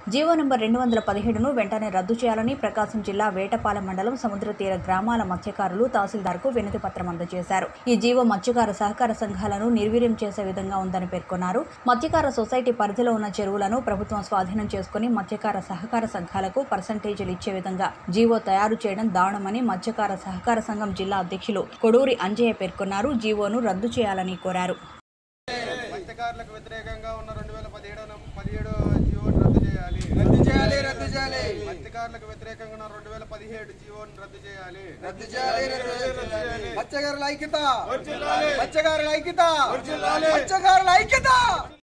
GO number రెండు వందల పదిహేడును వెంటనే రద్దు చేయాలని ప్రకాశం జిల్లా వేటపాలెం మండలం సముద్ర తీర గ్రామాల మత్స్యకారులు తహసీల్దార్కు వినతి పత్రం అందజేశారు ఈ జీవో మత్స్యకార సహకార సంఘాలను నిర్వీర్యం చేసే విధంగా ఉందని పేర్కొన్నారు మత్స్యకార సొసైటీ పరిధిలో ఉన్న చెరువులను ప్రభుత్వం స్వాధీనం చేసుకుని మత్స్యకార సహకార సంఘాలకు పర్సంటేజీలు ఇచ్చే విధంగా జీవో తయారు చేయడం దారుణమని మత్స్యకార సహకార సంఘం జిల్లా అధ్యక్షులు కొడూరి అంజయ్య పేర్కొన్నారు జీవోను రద్దు చేయాలని కోరారు మత్స్యకారులకు వ్యతిరేకంగా ఉన్న రెండు వేల పదిహేడు పదిహేడు జీవోని రద్దు చేయాలి రద్దు చేయాలి రద్దు చేయాలి మత్స్యకారులకు వ్యతిరేకంగా ఉన్న రెండు వేల పదిహేడు జీవోని రద్దు చేయాలి రద్దు చేయాలి రద్దు చేయాలి మత్స్యకారుల ఐక్యత మత్స్యకారుల ఐక్యత మత్స్యకారుల ఐక్యత